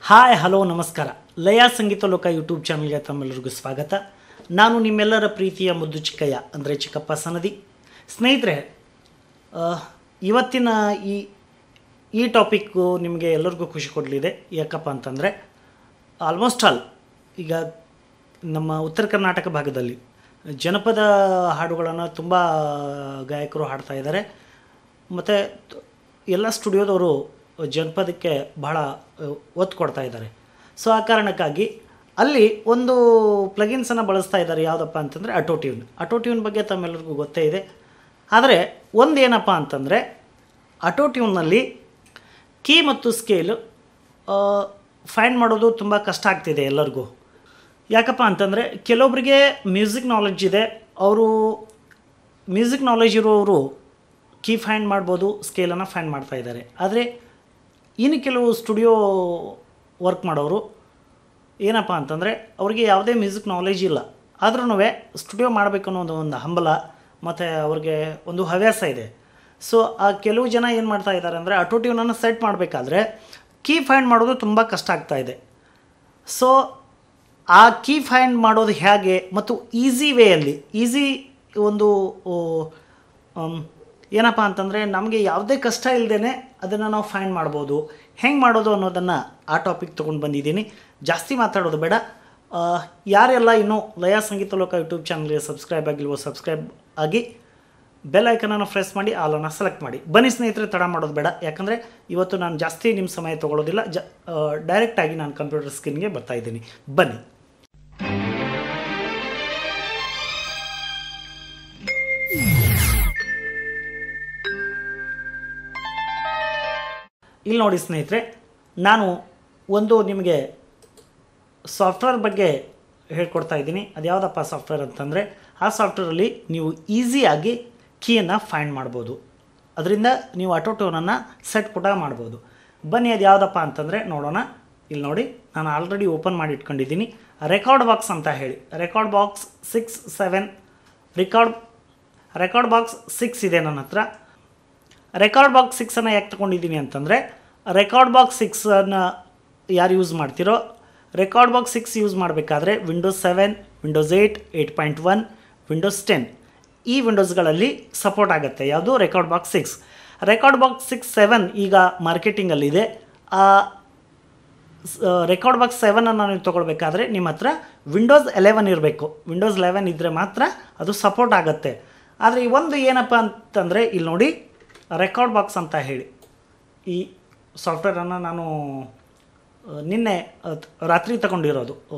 hi hello ನಮಸ್ಕಾರ ಲಯ ಸಂಗೀತ Loka YouTube ಚಾನಲ್ಗೆ ತಮ್ಮೆಲ್ಲರಿಗೂ ಸ್ವಾಗತ ನಾನು ನಿಮ್ಮೆಲ್ಲರ ಪ್ರೀತಿಯ ಮುದ್ದು ಚಿಕ್ಕಯ್ಯ ಅಂದರೆ ಚಿಕ್ಕಪ್ಪ ಸನದಿ ಸ್ನೇಹಿತರೆ ಆ, ಇವತ್ತಿನ ಈ ಈ ಟಾಪಿಕ್ಕು ನಿಮಗೆ ಎಲ್ಲರಿಗೂ ಖುಷಿ ಕೊಡಲಿದೆ ಯಾಕಪ್ಪ ಅಂತಂದರೆ ಆಲ್ಮೋಸ್ಟ್ ಆಲ್ ಈಗ ನಮ್ಮ ಉತ್ತರ ಕರ್ನಾಟಕ ಭಾಗದಲ್ಲಿ ಜನಪದ ಹಾಡುಗಳನ್ನು ತುಂಬ ಗಾಯಕರು ಹಾಡ್ತಾ ಇದ್ದಾರೆ ಮತ್ತು ಎಲ್ಲ ಸ್ಟುಡಿಯೋದವರು ಜನಪದಕ್ಕೆ ಬಹಳ ಅ, ಒತ್ತು ಕೊಡ್ತಾ ಇದ್ದಾರೆ ಸೊ ಆ ಕಾರಣಕ್ಕಾಗಿ ಅಲ್ಲಿ ಒಂದು ಪ್ಲಗಿನ್ಸನ್ನು ಬಳಸ್ತಾ ಇದ್ದಾರೆ ಯಾವುದಪ್ಪ ಅಂತಂದರೆ ಅಟೋ ಟ್ಯೂನ್ ಅಟೋ ಟ್ಯೂನ್ ಬಗ್ಗೆ ತಮ್ಮೆಲ್ಲರಿಗೂ ಗೊತ್ತೇ ಇದೆ ಆದರೆ ಒಂದೇನಪ್ಪ ಅಂತಂದರೆ ಅಟೋ ಟ್ಯೂನ್ನಲ್ಲಿ ಕೀ ಮತ್ತು ಸ್ಕೇಲು ಫೈಂಡ್ ಮಾಡೋದು ತುಂಬ ಕಷ್ಟ ಆಗ್ತಿದೆ ಎಲ್ಲರಿಗೂ ಯಾಕಪ್ಪ ಅಂತಂದರೆ ಕೆಲವೊಬ್ಬರಿಗೆ ಮ್ಯೂಸಿಕ್ ನಾಲೆಡ್ಜ್ ಇದೆ ಅವರು ಮ್ಯೂಸಿಕ್ ನಾಲೆಜ್ ಇರುವವರು ಕೀ ಫೈಂಡ್ ಮಾಡ್ಬೋದು ಸ್ಕೇಲನ್ನು ಫೈಂಡ್ ಮಾಡ್ತಾ ಇದ್ದಾರೆ ಆದರೆ ಇನ್ನು ಕೆಲವು ಸ್ಟುಡಿಯೋ ವರ್ಕ್ ಮಾಡೋರು ಏನಪ್ಪ ಅಂತಂದರೆ ಅವ್ರಿಗೆ ಯಾವುದೇ ಮ್ಯೂಸಿಕ್ ನಾಲೆಜ್ ಇಲ್ಲ ಆದ್ರೂ ಸ್ಟುಡಿಯೋ ಮಾಡಬೇಕು ಅನ್ನೋದು ಒಂದು ಹಂಬಲ ಮತ್ತು ಅವ್ರಿಗೆ ಒಂದು ಹವ್ಯಾಸ ಇದೆ ಸೊ ಆ ಕೆಲವು ಜನ ಏನು ಮಾಡ್ತಾ ಇದ್ದಾರೆ ಅಂದರೆ ಆಟೋ ಟ್ಯೂನನ್ನು ಸೆಟ್ ಮಾಡಬೇಕಾದ್ರೆ ಕೀ ಫೈಂಡ್ ಮಾಡೋದು ತುಂಬ ಕಷ್ಟ ಆಗ್ತಾ ಇದೆ ಸೊ ಆ ಕೀ ಫೈಂಡ್ ಮಾಡೋದು ಹೇಗೆ ಮತ್ತು ಈಸಿ ವೇಯಲ್ಲಿ ಈಸಿ ಒಂದು ಓ, ಆಮ್, ಏನಪ್ಪ ಅಂತಂದರೆ ನಮಗೆ ಯಾವುದೇ ಕಷ್ಟ ಇಲ್ಲದೇ ಅದನ್ನು ನಾವು ಫೈಂಡ್ ಮಾಡ್ಬೋದು ಹೆಂಗೆ ಮಾಡೋದು ಅನ್ನೋದನ್ನು ಆ ಟಾಪಿಕ್ ತೊಗೊಂಡು ಬಂದಿದ್ದೀನಿ ಜಾಸ್ತಿ ಮಾತಾಡೋದು ಬೇಡ ಆ, ಯಾರೆಲ್ಲ ಇನ್ನೂ ಲಯ ಸಂಗೀತ ಲೋಕ ಯೂಟ್ಯೂಬ್ ಚಾನಲ್ಗೆ ಸಬ್ಸ್ಕ್ರೈಬ್ ಆಗಿಲ್ವೋ ಸಬ್ಸ್ಕ್ರೈಬ್ ಆಗಿ ಬೆಲ್ ಐಕನನ್ನು ಪ್ರೆಸ್ ಮಾಡಿ ಆಲನ್ನು ಸೆಲೆಕ್ಟ್ ಮಾಡಿ ಬನ್ನಿ ಸ್ನೇಹಿತರೆ ತಡ ಮಾಡೋದು ಬೇಡ ಯಾಕಂದರೆ ಇವತ್ತು ನಾನು ಜಾಸ್ತಿ ನಿಮ್ಮ ಸಮಯ ತೊಗೊಳ್ಳೋದಿಲ್ಲ ಜ ಡೈರೆಕ್ಟಾಗಿ ನಾನು ಕಂಪ್ಯೂಟರ್ ಸ್ಕ್ರೀನ್ಗೆ ಬರ್ತಾ ಇದ್ದೀನಿ ಬನ್ನಿ ಇಲ್ಲಿ ನೋಡಿ ಸ್ನೇಹಿತರೆ ನಾನು ಒಂದು ನಿಮಗೆ ಸಾಫ್ಟ್ವೇರ್ ಬಗ್ಗೆ ಹೇಳ್ಕೊಡ್ತಾ ಇದ್ದೀನಿ ಅದು ಯಾವುದಪ್ಪ ಸಾಫ್ಟ್ವೇರ್ ಅಂತಂದರೆ ಆ ಸಾಫ್ಟ್ವೇರಲ್ಲಿ ನೀವು ಈಸಿಯಾಗಿ ಕೀಯನ್ನು ಫೈಂಡ್ ಮಾಡ್ಬೋದು ಅದರಿಂದ ನೀವು ಆಟೋ ಟೋನನ್ನು ಸೆಟ್ ಕೂಡ ಮಾಡ್ಬೋದು ಬನ್ನಿ ಅದು ಯಾವುದಪ್ಪ ಅಂತಂದರೆ ನೋಡೋಣ ಇಲ್ಲಿ ನೋಡಿ ನಾನು ಆಲ್ರೆಡಿ ಓಪನ್ ಮಾಡಿ ಇಟ್ಕೊಂಡಿದ್ದೀನಿ ರೆಕಾರ್ಡ್ ಬಾಕ್ಸ್ ಅಂತ ಹೇಳಿ record box six seven record record box six ಇದೆ ನನ್ನ ಹತ್ರ ರೆಕಾರ್ಡ್ ಬಾಕ್ಸ್ ಸಿಕ್ಸನ್ನು ಯಾಕೆ ತೊಗೊಂಡಿದ್ದೀನಿ ಅಂತಂದರೆ ರೆಕಾರ್ಡ್ ಬಾಕ್ಸ್ ಸಿಕ್ಸನ್ನು ಯಾರು ಯೂಸ್ ಮಾಡ್ತೀರೋ ರೆಕಾರ್ಡ್ ಬಾಕ್ಸ್ ಸಿಕ್ಸ್ ಯೂಸ್ ಮಾಡಬೇಕಾದ್ರೆ Windows seven Windows eight eight point one Windows ten ಈ ವಿಂಡೋಸ್ಗಳಲ್ಲಿ ಸಪೋರ್ಟ್ ಆಗುತ್ತೆ ಯಾವುದು record box six record box six seven ಈಗ ಮಾರ್ಕೆಟಿಂಗಲ್ಲಿದೆ ಆ ರೆಕಾರ್ಡ್ ಬಾಕ್ಸ್ ಸೆವೆನನ್ನು ನೀವು ತೊಗೊಳ್ಬೇಕಾದ್ರೆ ನಿಮ್ಮ ಹತ್ರ ವಿಂಡೋಸ್ ಎಲೆವೆನ್ ಇರಬೇಕು ವಿಂಡೋಸ್ ಲೆವೆನ್ ಇದ್ದರೆ ಮಾತ್ರ ಅದು ಸಪೋರ್ಟ್ ಆಗುತ್ತೆ ಆದರೆ ಈ ಒಂದು ಏನಪ್ಪ ಅಂತಂದರೆ ಇಲ್ಲಿ ನೋಡಿ ರೆಕಾರ್ಡ್ ಬಾಕ್ಸ್ ಅಂತ ಹೇಳಿ ಈ ಸಾಫ್ಟ್ವೇರನ್ನು ನಾನು ಆ, ನಿನ್ನೆ ಆ, ರಾತ್ರಿ ತಗೊಂಡಿರೋದು ಆ,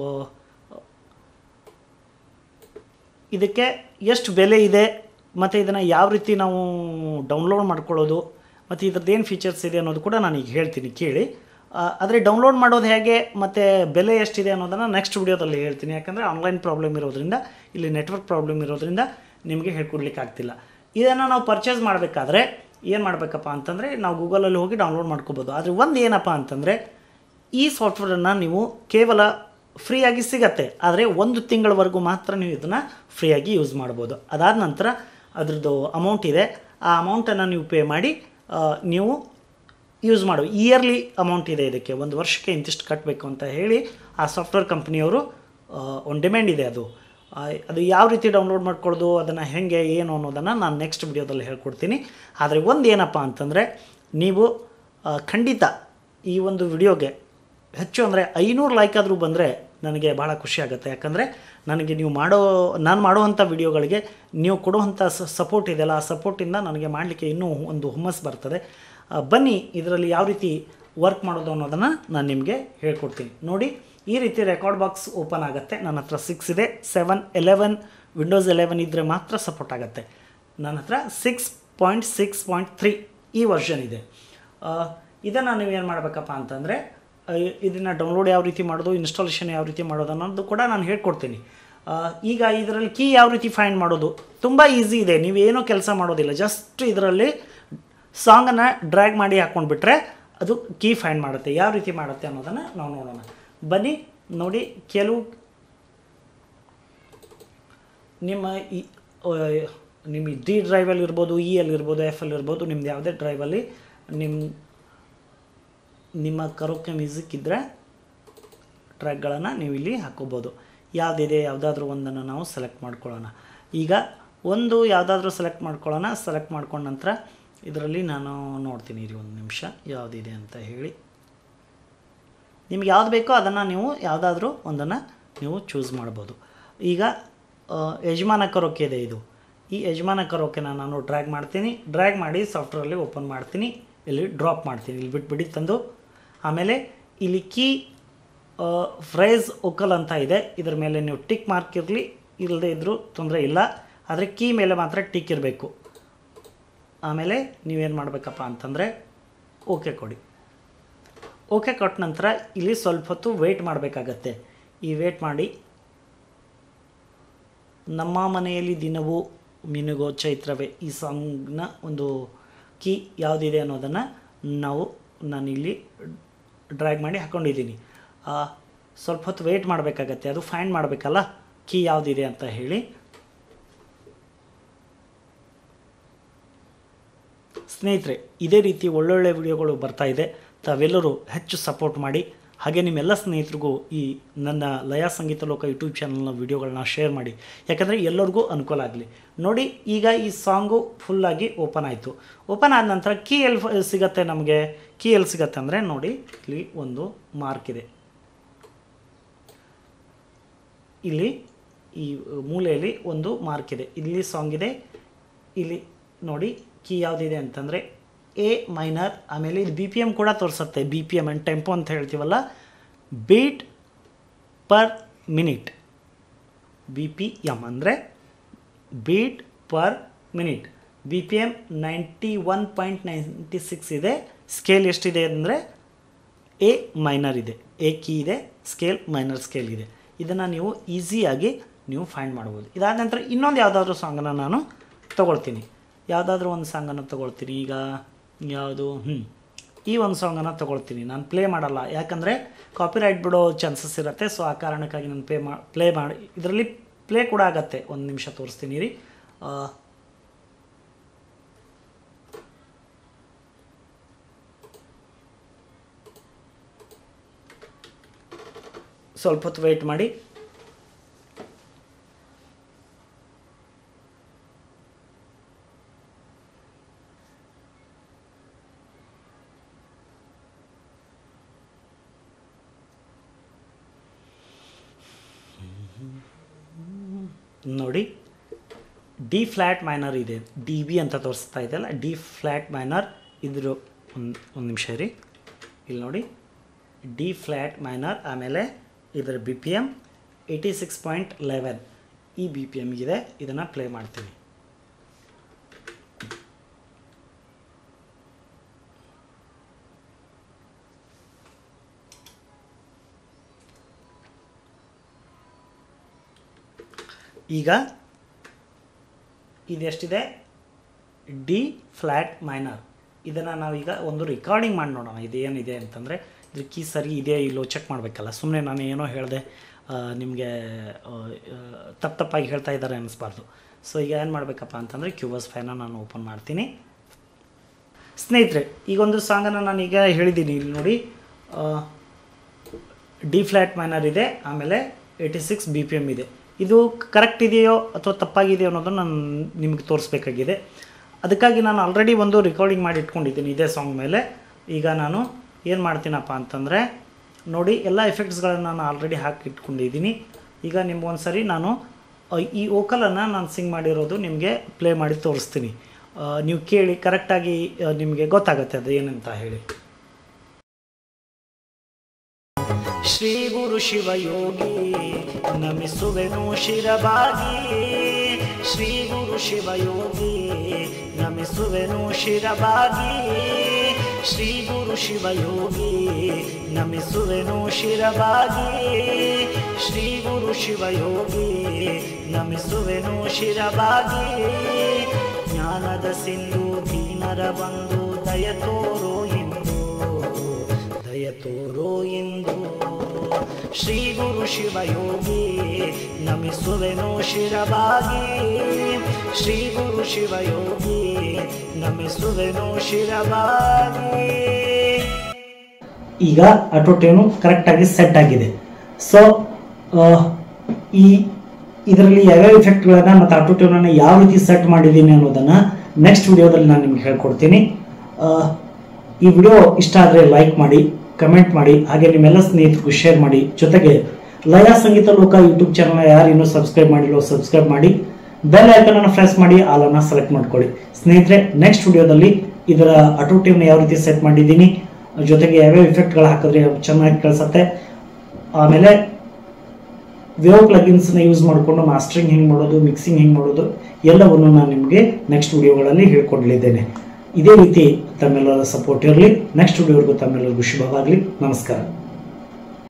ಇದಕ್ಕೆ ಎಷ್ಟು ಬೆಲೆ ಇದೆ ಮತ್ತು ಇದನ್ನು ಯಾವ ರೀತಿ ನಾವು ಡೌನ್ಲೋಡ್ ಮಾಡ್ಕೊಳ್ಳೋದು ಮತ್ತು ಇದ್ರದ್ದು ಏನು ಫೀಚರ್ಸ್ ಇದೆ ಅನ್ನೋದು ಕೂಡ ನಾನು ಈಗ ಹೇಳ್ತೀನಿ ಕೇಳಿ ಆದರೆ ಡೌನ್ಲೋಡ್ ಮಾಡೋದು ಹೇಗೆ ಮತ್ತು ಬೆಲೆ ಎಷ್ಟಿದೆ ಅನ್ನೋದನ್ನು ನೆಕ್ಸ್ಟ್ ವಿಡಿಯೋದಲ್ಲಿ ಹೇಳ್ತೀನಿ ಯಾಕಂದರೆ ಆನ್ಲೈನ್ ಪ್ರಾಬ್ಲಮ್ ಇರೋದ್ರಿಂದ ಇಲ್ಲಿ ನೆಟ್ವರ್ಕ್ ಪ್ರಾಬ್ಲಮ್ ಇರೋದ್ರಿಂದ ನಿಮಗೆ ಹೇಳ್ಕೊಡ್ಲಿಕ್ಕೆ ಆಗ್ತಿಲ್ಲ ಇದನ್ನು ನಾವು ಪರ್ಚೇಸ್ ಮಾಡಬೇಕಾದ್ರೆ ಏನು ಮಾಡಬೇಕಪ್ಪ ಅಂತಂದರೆ ನಾವು ಗೂಗಲಲ್ಲಿ ಹೋಗಿ ಡೌನ್ಲೋಡ್ ಮಾಡ್ಕೋಬೋದು ಆದರೆ ಒಂದು ಏನಪ್ಪ ಅಂತಂದರೆ ಈ ಸಾಫ್ಟ್ವೇರನ್ನು ನೀವು ಕೇವಲ ಫ್ರೀಯಾಗಿ ಸಿಗತ್ತೆ ಆದರೆ ಒಂದು ತಿಂಗಳವರೆಗೂ ಮಾತ್ರ ನೀವು ಇದನ್ನು ಫ್ರೀಯಾಗಿ ಯೂಸ್ ಮಾಡ್ಬೋದು ಅದಾದ ನಂತರ ಅದ್ರದ್ದು ಅಮೌಂಟ್ ಇದೆ ಆ ಅಮೌಂಟನ್ನು ನೀವು ಪೇ ಮಾಡಿ ಆ, ನೀವು ಯೂಸ್ ಮಾಡು ಇಯರ್ಲಿ ಅಮೌಂಟ್ ಇದೆ ಇದಕ್ಕೆ ಒಂದು ವರ್ಷಕ್ಕೆ ಇಂತಿಷ್ಟು ಕಟ್ಟಬೇಕು ಅಂತ ಹೇಳಿ ಆ ಸಾಫ್ಟ್ವೇರ್ ಕಂಪ್ನಿಯವರು ಒಂದು ಡಿಮ್ಯಾಂಡ್ ಇದೆ ಅದು ಆ, ಅದು ಯಾವ ರೀತಿ ಡೌನ್ಲೋಡ್ ಮಾಡ್ಕೊಳ್ಳೋದು ಅದನ್ನು ಹೇಗೆ ಏನು ಅನ್ನೋದನ್ನು ನಾನು ನೆಕ್ಸ್ಟ್ ವಿಡಿಯೋದಲ್ಲಿ ಹೇಳ್ಕೊಡ್ತೀನಿ ಆದರೆ ಒಂದು ಏನಪ್ಪ ಅಂತಂದರೆ ನೀವು ಆ, ಖಂಡಿತ ಈ ಒಂದು ವಿಡಿಯೋಗೆ ಹೆಚ್ಚು ಅಂದರೆ ಐನೂರು ಲೈಕ್ ಆದರೂ ಬಂದರೆ ನನಗೆ ಭಾಳ ಖುಷಿ ಆಗುತ್ತೆ ಯಾಕಂದರೆ ನನಗೆ ನೀವು ಮಾಡೋ ನಾನು ಮಾಡುವಂಥ ವಿಡಿಯೋಗಳಿಗೆ ನೀವು ಕೊಡುವಂಥ ಸಪೋರ್ಟ್ ಇದೆಯಲ್ಲ ಆ ಸಪೋರ್ಟಿಂದ ನನಗೆ ಮಾಡಲಿಕ್ಕೆ ಇನ್ನೂ ಒಂದು ಹುಮ್ಮಸ್ ಬರ್ತದೆ ಆ, ಬನ್ನಿ ಇದರಲ್ಲಿ ಯಾವ ರೀತಿ ವರ್ಕ್ ಮಾಡೋದು ಅನ್ನೋದನ್ನು ನಾನು ನಿಮಗೆ ಹೇಳ್ಕೊಡ್ತೀನಿ ನೋಡಿ ಈ ರೀತಿ ರೆಕಾರ್ಡ್ ಬಾಕ್ಸ್ ಓಪನ್ ಆಗುತ್ತೆ ನನ್ನ ಹತ್ರ ಸಿಕ್ಸ್ ಇದೆ ಸೆವೆನ್ ಎಲೆವೆನ್ ವಿಂಡೋಸ್ ಎಲೆವೆನ್ ಇದ್ದರೆ ಮಾತ್ರ ಸಪೋರ್ಟ್ ಆಗುತ್ತೆ ನನ್ನ ಹತ್ರ six point six point three ಈ ವರ್ಷನ್ ಇದೆ ಇದನ್ನು ನೀವೇನು ಮಾಡಬೇಕಪ್ಪ ಅಂತಂದರೆ ಇದನ್ನು ಡೌನ್ಲೋಡ್ ಯಾವ ರೀತಿ ಮಾಡೋದು ಇನ್ಸ್ಟಾಲೇಷನ್ ಯಾವ ರೀತಿ ಮಾಡೋದು ಅನ್ನೋದು ಕೂಡ ನಾನು ಹೇಳ್ಕೊಡ್ತೀನಿ ಆ, ಈಗ ಇದರಲ್ಲಿ ಕೀ ಯಾವ ರೀತಿ ಫೈಂಡ್ ಮಾಡೋದು ತುಂಬ ಈಸಿ ಇದೆ ನೀವೇನೂ ಕೆಲಸ ಮಾಡೋದಿಲ್ಲ ಜಸ್ಟ್ ಇದರಲ್ಲಿ ಸಾಂಗನ್ನು ಡ್ರ್ಯಾಗ್ ಮಾಡಿ ಹಾಕ್ಕೊಂಡ್ಬಿಟ್ರೆ ಅದು ಕೀ ಫೈಂಡ್ ಮಾಡುತ್ತೆ ಯಾವ ರೀತಿ ಮಾಡುತ್ತೆ ಅನ್ನೋದನ್ನು ನಾವು ನೋಡೋಣ ಬನ್ನಿ ನೋಡಿ ಕೆಲವು ನಿಮ್ಮ ಈ ಆ, ನಿಮ್ಮ ಡಿ ಡ್ರೈವಲ್ಲಿ ಇರ್ಬೋದು ಇ ಅಲ್ಲಿ ಇರ್ಬೋದು ಎಫ್ ಅಲ್ಲಿ ಇರ್ಬೋದು ನಿಮ್ದು ಯಾವುದೇ ಡ್ರೈವಲ್ಲಿ ನಿಮ್ಮ ನಿಮ್ಮ ಕರೋಕೆ ಮ್ಯೂಸಿಕ್ ಇದ್ದರೆ ಟ್ರ್ಯಾಕ್ಗಳನ್ನು ನೀವು ಇಲ್ಲಿ ಹಾಕೋಬೋದು ಯಾವುದಿದೆ ಯಾವುದಾದ್ರೂ ಒಂದನ್ನು ನಾವು ಸೆಲೆಕ್ಟ್ ಮಾಡ್ಕೊಳ್ಳೋಣ ಈಗ ಒಂದು ಯಾವುದಾದ್ರೂ ಸೆಲೆಕ್ಟ್ ಮಾಡ್ಕೊಳ್ಳೋಣ ಸೆಲೆಕ್ಟ್ ಮಾಡ್ಕೊಂಡ ನಂತರ ಇದರಲ್ಲಿ ನಾನು ನೋಡ್ತೀನಿ ಇರಿ ಒಂದು ನಿಮಿಷ ಯಾವುದಿದೆ ಅಂತ ಹೇಳಿ ನಿಮ್ಗೆ ಯಾವ್ದು ಬೇಕೋ ಅದನ್ನು ನೀವು ಯಾವುದಾದ್ರೂ ಒಂದನ್ನು ನೀವು ಚೂಸ್ ಮಾಡ್ಬೋದು ಈಗ ಆ, ಯಜಮಾನ ಕರೋಕೆ ಇದೆ ಇದು ಈ ಯಜಮಾನ ಕರೋಕೆನ ನಾನು ಡ್ರ್ಯಾಗ್ ಮಾಡ್ತೀನಿ ಡ್ರ್ಯಾಗ್ ಮಾಡಿ ಸಾಫ್ಟ್ವೇರಲ್ಲಿ ಓಪನ್ ಮಾಡ್ತೀನಿ ಇಲ್ಲಿ ಡ್ರಾಪ್ ಮಾಡ್ತೀನಿ ಇಲ್ಲಿ ಬಿಟ್ಬಿಡಿ ತಂದು ಆಮೇಲೆ ಇಲ್ಲಿ ಕೀ ಫ್ರೈಸ್ ಒಕಲ್ ಅಂತ ಇದೆ ಇದ್ರ ಮೇಲೆ ನೀವು ಟಿಕ್ ಮಾರ್ಕ್ ಇರಲಿ ಇಲ್ಲದೆ ಇದ್ದರೂ ತೊಂದರೆ ಇಲ್ಲ ಆದರೆ ಕೀ ಮೇಲೆ ಮಾತ್ರ ಟಿಕ್ ಇರಬೇಕು ಆಮೇಲೆ ನೀವೇನು ಮಾಡಬೇಕಪ್ಪ ಅಂತಂದರೆ ಓಕೆ ಕೊಡಿ ಓಕೆ ಕೊಟ್ಟ ನಂತರ ಇಲ್ಲಿ ಸ್ವಲ್ಪ ಹೊತ್ತು ವೆಯ್ಟ್ ಮಾಡಬೇಕಾಗತ್ತೆ ಈ ವೇಟ್ ಮಾಡಿ ನಮ್ಮ ಮನೆಯಲ್ಲಿ ದಿನವೂ ಮಿನುಗೋ ಚೈತ್ರವೇ ಈ ಸಾಂಗ್ನ ಒಂದು ಕೀ ಯಾವುದಿದೆ ಅನ್ನೋದನ್ನು ನಾವು ನಾನಿಲ್ಲಿ ಡ್ರ್ಯಾಗ್ ಮಾಡಿ ಹಾಕ್ಕೊಂಡಿದ್ದೀನಿ ಆ, ಸ್ವಲ್ಪ ಹೊತ್ತು ವೆಯ್ಟ್ ಮಾಡಬೇಕಾಗತ್ತೆ ಅದು ಫೈಂಡ್ ಮಾಡಬೇಕಲ್ಲ ಕೀ ಯಾವುದಿದೆ ಅಂತ ಹೇಳಿ ಸ್ನೇಹಿತರೆ ಇದೇ ರೀತಿ ಒಳ್ಳೊಳ್ಳೆ ವಿಡಿಯೋಗಳು ಬರ್ತಾ ಇದೆ ತಾವೆಲ್ಲರೂ ಹೆಚ್ಚು ಸಪೋರ್ಟ್ ಮಾಡಿ ಹಾಗೆ ನಿಮ್ಮೆಲ್ಲ ಸ್ನೇಹಿತರಿಗೂ ಈ ನನ್ನ ಲಯ ಸಂಗೀತ ಲೋಕ ಯೂಟ್ಯೂಬ್ ಚಾನಲ್ನ ವಿಡಿಯೋಗಳನ್ನ ಶೇರ್ ಮಾಡಿ ಯಾಕಂದರೆ ಎಲ್ಲರಿಗೂ ಅನುಕೂಲ ಆಗಲಿ ನೋಡಿ ಈಗ ಈ ಸಾಂಗು ಫುಲ್ಲಾಗಿ ಓಪನ್ ಆಯಿತು ಓಪನ್ ಆದ ನಂತರ ಕೀ ಎಲ್ಲಿ ಫ- ಸಿಗತ್ತೆ ನಮಗೆ ಕೀ ಎಲ್ಲಿ ಸಿಗತ್ತೆ ಅಂದರೆ ನೋಡಿ ಇಲ್ಲಿ ಒಂದು ಮಾರ್ಕ್ ಇದೆ ಇಲ್ಲಿ ಈ ಮೂಲೆಯಲ್ಲಿ ಒಂದು ಮಾರ್ಕ್ ಇದೆ ಇಲ್ಲಿ ಸಾಂಗ್ ಇದೆ ಇಲ್ಲಿ ನೋಡಿ ಕೀ ಯಾವುದಿದೆ ಅಂತಂದರೆ ಎ ಮೈನರ್ ಆಮೇಲೆ ಇದು ಬಿ ಪಿ ಎಮ್ ಕೂಡ ತೋರಿಸುತ್ತೆ B P M and tempo ಅಂತ ಹೇಳ್ತೀವಲ್ಲ beat per minute B P M ಅಂದರೆ beat per minute B P M ninety one point ninety six ಇದೆ ಸ್ಕೇಲ್ ಎಷ್ಟಿದೆ ಅಂದರೆ ಎ ಮೈನರ್ ಇದೆ ಎ ಕೀ ಇದೆ ಸ್ಕೇಲ್ ಮೈನರ್ ಸ್ಕೇಲ್ ಇದೆ ಇದನ್ನು ನೀವು ಈಸಿಯಾಗಿ ನೀವು ಫೈಂಡ್ ಮಾಡ್ಬೋದು ಇದಾದ ನಂತರ ಇನ್ನೊಂದು ಯಾವುದಾದ್ರೂ ಸಾಂಗನ್ನು ನಾನು ತೊಗೊಳ್ತೀನಿ ಯಾವುದಾದ್ರೂ ಒಂದು ಸಾಂಗನ್ನು ತೊಗೊಳ್ತೀನಿ ಈಗ ಯಾವುದು ಹ್ಞೂ ಈ ಒಂದು ಸಾಂಗನ್ನು ತೊಗೊಳ್ತೀನಿ ನಾನು ಪ್ಲೇ ಮಾಡಲ್ಲ ಯಾಕಂದರೆ ಕಾಪಿರೈಟ್ ಬಿಡೋ ಚಾನ್ಸಸ್ ಇರುತ್ತೆ ಸೊ ಆ ಕಾರಣಕ್ಕಾಗಿ ನಾನು ಪ್ಲೇ ಮಾ ಪ್ಲೇ ಮಾಡಿ ಇದರಲ್ಲಿ ಪ್ಲೇ ಕೂಡ ಆಗತ್ತೆ ಒಂದು ನಿಮಿಷ ತೋರಿಸ್ತೀನಿ ರೀ ಆ, ಸ್ವಲ್ಪ ಹೊತ್ತು ವೆಯ್ಟ್ ಮಾಡಿ ನೋಡಿ ಡಿ ಫ್ಲ್ಯಾಟ್ ಮೈನರ್ ಇದೆ ಡಿ ಬಿ ಅಂತ ತೋರಿಸ್ತಾ ಇದೆಯಲ್ಲ ಡಿ ಫ್ಲ್ಯಾಟ್ ಮೈನರ್ ಇದ್ರ ಒಂದು ಒಂದು ನಿಮಿಷ ರೀ ಇಲ್ಲಿ ನೋಡಿ ಡಿ ಫ್ಲ್ಯಾಟ್ ಮೈನರ್ ಆಮೇಲೆ ಇದರ B P M eighty six point eleven ಈ ಬಿ ಪಿ ಎಮ್ಗಿದೆ ಇದನ್ನು ಪ್ಲೇ ಮಾಡ್ತೀನಿ ಈಗ ಇದೆಷ್ಟಿದೆ ಡಿ ಫ್ಲ್ಯಾಟ್ ಮೈನರ್ ಇದನ್ನು ನಾವೀಗ ಒಂದು ರೆಕಾರ್ಡಿಂಗ್ ಮಾಡಿ ನೋಡೋಣ ಇದೇನಿದೆ ಅಂತಂದರೆ ಇದ್ರ ಕೀ ಸರಿ ಇದೆ ಇಲ್ಲೋ ಚೆಕ್ ಮಾಡಬೇಕಲ್ಲ ಸುಮ್ಮನೆ ನಾನು ಏನೋ ಹೇಳಿದೆ ನಿಮಗೆ ತಪ್ಪು ತಪ್ಪಾಗಿ ಹೇಳ್ತಾ ಇದ್ದಾರೆ ಅನ್ನಿಸ್ಬಾರ್ದು ಸೊ ಈಗ ಏನು ಮಾಡಬೇಕಪ್ಪ ಅಂತಂದರೆ ಕ್ಯೂಬಸ್ ಫೈನ ನಾನು ಓಪನ್ ಮಾಡ್ತೀನಿ ಸ್ನೇಹಿತರೆ ಈಗೊಂದು ಸಾಂಗನ್ನು ನಾನು ಈಗ ಹೇಳಿದ್ದೀನಿ ಇಲ್ಲಿ ನೋಡಿ ಡಿ ಫ್ಲ್ಯಾಟ್ ಮೈನರ್ ಇದೆ ಆಮೇಲೆ eighty six B P M ಇದೆ ಇದು ಕರೆಕ್ಟ್ ಇದೆಯೋ ಅಥವಾ ತಪ್ಪಾಗಿದೆಯೋ ಅನ್ನೋದನ್ನು ನಾನು ನಿಮಗೆ ತೋರಿಸ್ಬೇಕಾಗಿದೆ ಅದಕ್ಕಾಗಿ ನಾನು ಆಲ್ರೆಡಿ ಒಂದು ರೆಕಾರ್ಡಿಂಗ್ ಮಾಡಿ ಇಟ್ಕೊಂಡಿದ್ದೀನಿ ಇದೇ ಸಾಂಗ್ ಮೇಲೆ ಈಗ ನಾನು ಏನು ಮಾಡ್ತೀನಪ್ಪ ಅಂತಂದರೆ ನೋಡಿ ಎಲ್ಲ ಎಫೆಕ್ಟ್ಸ್ಗಳನ್ನು ನಾನು ಆಲ್ರೆಡಿ ಹಾಕಿ ಇಟ್ಕೊಂಡಿದ್ದೀನಿ ಈಗ ನಿಮ್ಗೊಂದು ಸರಿ ನಾನು ಆ, ಈ ಓಕಲನ್ನು ನಾನು ಸಿಂಗ್ ಮಾಡಿರೋದು ನಿಮಗೆ ಪ್ಲೇ ಮಾಡಿ ತೋರಿಸ್ತೀನಿ ಆ, ನೀವು ಕೇಳಿ ಕರೆಕ್ಟಾಗಿ ಆ, ನಿಮಗೆ ಗೊತ್ತಾಗುತ್ತೆ ಅದು ಏನಂತ ಹೇಳಿ ಶ್ರೀ ಗುರು ಶಿವಯೋಗಿ ನಮಿಸುವೆನು ಶಿರಬಾಗಿ ಶ್ರೀ ಗುರು ಶಿವಯೋಗಿ ನಮಿಸುವೆನು ಶಿರಬಾಗಿ ಶ್ರೀ ಗುರು ಶಿವಯೋಗಿ ನಮಿಸುವೆನು ಶಿರಬಾಗಿ ಶ್ರೀ ಗುರು ಶಿವಯೋಗಿ ನಮಿಸುವೆನು ಶಿರಬಾಗಿ ಜ್ಞಾನದ ಸಿಂಧು ದೀನರ ಬಂಧು ದಯ ತೋರೋ ಇಂದು ದಯ ತೋರೋ ಇಂದು ಶ್ರೀ ಗುರು ಶಿವಯೋಗಿ ನಮಿಸುವೆನು ಶಿರಬಾಗಿ ಶ್ರೀ ಗುರು ಶಿವಯೋಗಿ ನಮಿಸುವೆನು ಶಿರಬಾಗಿ ಈಗ ಆಟೋ ಟ್ಯೂನು ಕರೆಕ್ಟಾಗಿ ಸೆಟ್ ಆಗಿದೆ ಸೊ ಈ ಇದರಲ್ಲಿ ಯಾವ್ಯಾವ ಇಫೆಕ್ಟ್ಗಳನ್ನ ಮತ್ತು ಆಟೋಟ್ಯೂನನ್ನು ಯಾವ ರೀತಿ ಸೆಟ್ ಮಾಡಿದ್ದೀನಿ ಅನ್ನೋದನ್ನು ನೆಕ್ಸ್ಟ್ ವಿಡಿಯೋದಲ್ಲಿ ನಾನು ನಿಮ್ಗೆ ಹೇಳ್ಕೊಡ್ತೀನಿ ಆ, ಈ ವಿಡಿಯೋ ಇಷ್ಟ ಆದರೆ ಲೈಕ್ ಮಾಡಿ ಕಮೆಂಟ್ ಮಾಡಿ ಹಾಗೆ ನಿಮ್ಮೆಲ್ಲ ಸ್ನೇಹಿತರಿಗೂ ಶೇರ್ ಮಾಡಿ ಜೊತೆಗೆ ಲಯ ಸಂಗೀತ ಲೋಕ ಯೂಟ್ಯೂಬ್ ಚಾನಲ್ ಯಾರು ಇನ್ನೂ ಸಬ್ಸ್ಕ್ರೈಬ್ ಮಾಡಿಲ್ಲೋ ಸಬ್ಸ್ಕ್ರೈಬ್ ಮಾಡಿ ಬೆಲ್ ಐಕನ್ ಅನ್ನು ಪ್ರೆಸ್ ಮಾಡಿ ಆಲನ್ನು ಸೆಲೆಕ್ಟ್ ಮಾಡ್ಕೊಳ್ಳಿ ಸ್ನೇಹಿತರೆ ನೆಕ್ಸ್ಟ್ ವಿಡಿಯೋದಲ್ಲಿ ಇದರ ಅಟೋಟಿವ್ನ ಯಾವ ರೀತಿ ಸೆಟ್ ಮಾಡಿದ್ದೀನಿ ಜೊತೆಗೆ ಯಾವ್ಯಾವ ಇಫೆಕ್ಟ್ಗಳು ಹಾಕಿದ್ರೆ ಚೆನ್ನಾಗಿ ಕಳಿಸತ್ತೆ ಆಮೇಲೆ ವೇವ್ ಪ್ಲಗಿನ್ಸ್ನ ಯೂಸ್ ಮಾಡಿಕೊಂಡು ಮಾಸ್ಟರಿಂಗ್ ಹೆಂಗೆ ಮಾಡೋದು ಮಿಕ್ಸಿಂಗ್ ಹೆಂಗೆ ಮಾಡೋದು ಎಲ್ಲವನ್ನು ನಾನು ನಿಮಗೆ ನೆಕ್ಸ್ಟ್ ವಿಡಿಯೋಗಳಲ್ಲಿ ಹೇಳ್ಕೊಡ್ಲಿದ್ದೇನೆ ಇದೇ ರೀತಿ ತಮ್ಮೆಲ್ಲರ ಸಪೋರ್ಟ್ ಇರಲಿ ನೆಕ್ಸ್ಟ್ ವಿಡಿಯೋವರೆಗೂ ತಮ್ಮೆಲ್ಲರಿಗೂ ಶುಭವಾಗಲಿ ನಮಸ್ಕಾರ